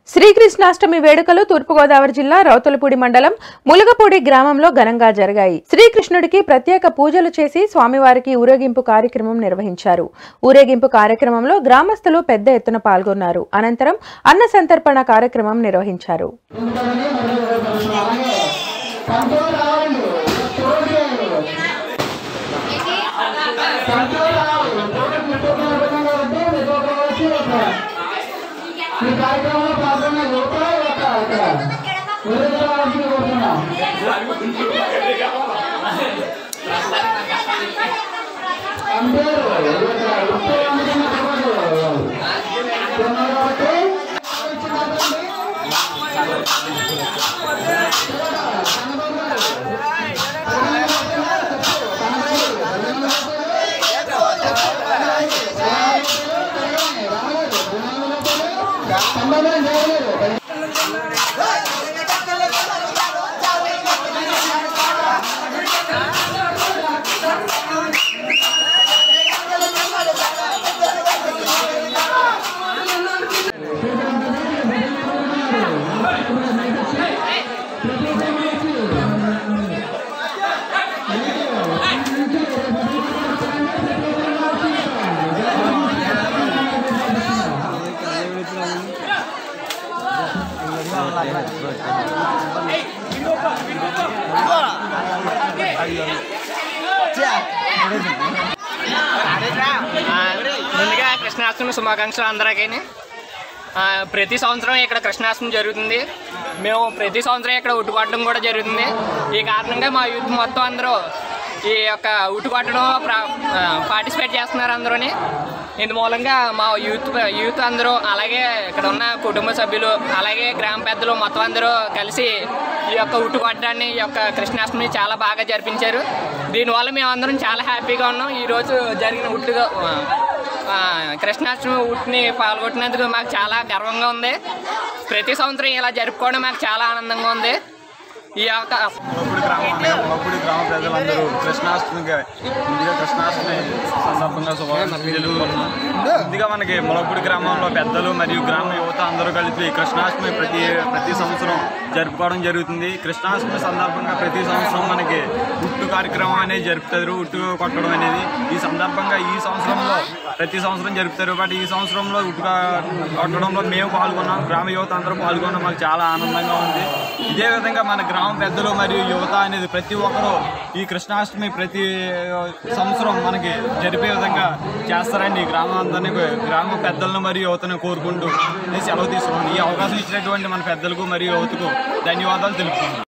శ్రీకృష్ణాష్టమి వేడుకలు తూర్పుగోదావరి జిల్లా రౌతులపూడి మండలం ములగపూడి గ్రామంలో ఘనంగా జరిగాయి శ్రీకృష్ణుడికి ప్రత్యేక పూజలు చేసి స్వామివారికి ఊరేగింపు కార్యక్రమం నిర్వహించారు ఊరేగింపు కార్యక్రమంలో గ్రామస్తులు పెద్ద ఎత్తున పాల్గొన్నారు అనంతరం అన్న సంతర్పణ కార్యక్రమం నిర్వహించారు ఈ కార్యక్రమంలో పాల్గొన్న యువత యొక్క ఇక్కడ విరుద్ధరావాల్సింది కోరుతున్నాం అందరూ ఇక్కడ ఉప్పు అమ్ముతున్న కుర్రాళ్ళు. ఉన్నారు కాబట్టి సంబంధం చేయలేదు ఆ, ముందుగా కృష్ణాష్టమి శుభాకాంక్షలు అందరికీ ఆ, ప్రతి సంవత్సరం ఇక్కడ కృష్ణాష్టమి జరుగుతుంది మేము ప్రతి సంవత్సరం ఇక్కడ ఉట్టుకొట్టడం కూడా జరుగుతుంది ఈ కారణంగా మా యూత్ మొత్తం అందరూ ఈ యొక్క ఉట్టుకొట్టడం పార్టిసిపేట్ చేస్తున్నారు అందరూని ఇందు మూలంగా మా యూత్ యూత్ అందరూ అలాగే ఇక్కడ ఉన్న కుటుంబ సభ్యులు అలాగే గ్రామ పెద్దలు మొత్తం అందరూ కలిసి ఈ యొక్క ఉట్టు కొట్టడాన్ని ఈ యొక్క కృష్ణాష్టమిని చాలా బాగా జరిపించారు దీనివల్ల మేమందరం చాలా హ్యాపీగా ఉన్నాం ఈరోజు జరిగిన ఉట్టుగా ఆ, కృష్ణాష్టమి ఉట్టిని పాల్గొట్టినందుకు మాకు చాలా గర్వంగా ఉంది ప్రతి సంవత్సరం ఇలా జరుపుకోవడం మాకు చాలా ఆనందంగా ఉంది ఈ యొక్క మొలపూడి గ్రామం అనగా మొలపూడి గ్రామ ప్రజలందరూ కృష్ణాష్టమిగా ముందుగా కృష్ణాష్టమి సందర్భంగా శుభాకాంక్షలు తెలుపుకుంటున్నాం ముందుగా మనకి మొలపూడి గ్రామంలో పెద్దలు మరియు గ్రామ యువత అందరూ కలిపి కృష్ణాష్టమి ప్రతి ప్రతి సంవత్సరం జరుపుకోవడం జరుగుతుంది కృష్ణాష్టమి సందర్భంగా ప్రతి సంవత్సరం మనకి ఉట్టు కార్యక్రమం అనేది జరుపుతారు ఉట్టు కొట్టడం అనేది ఈ సందర్భంగా ఈ సంవత్సరంలో ప్రతి సంవత్సరం జరుపుతారు బట్ ఈ సంవత్సరంలో ఉట్టు కా- కొట్టడంలో మేము పాల్గొన్నాం గ్రామ యువత అందరూ పాల్గొన్నాం మాకు చాలా ఆనందంగా ఉంది ఇదే విధంగా మన గ్రామ పెద్దలు మరియు యువత అనేది ప్రతి ఒక్కరూ ఈ కృష్ణాష్టమి ప్రతి సంవత్సరం మనకి జరిపే విధంగా చేస్తారని గ్రామం అందరినీ గ్రామ పెద్దలను మరియు యువతను కోరుకుంటూ నేను సెలవు తీసుకున్నాను ఈ అవకాశం ఇచ్చినటువంటి మన పెద్దలకు మరియు యువతకు ధన్యవాదాలు తెలుపుతున్నాను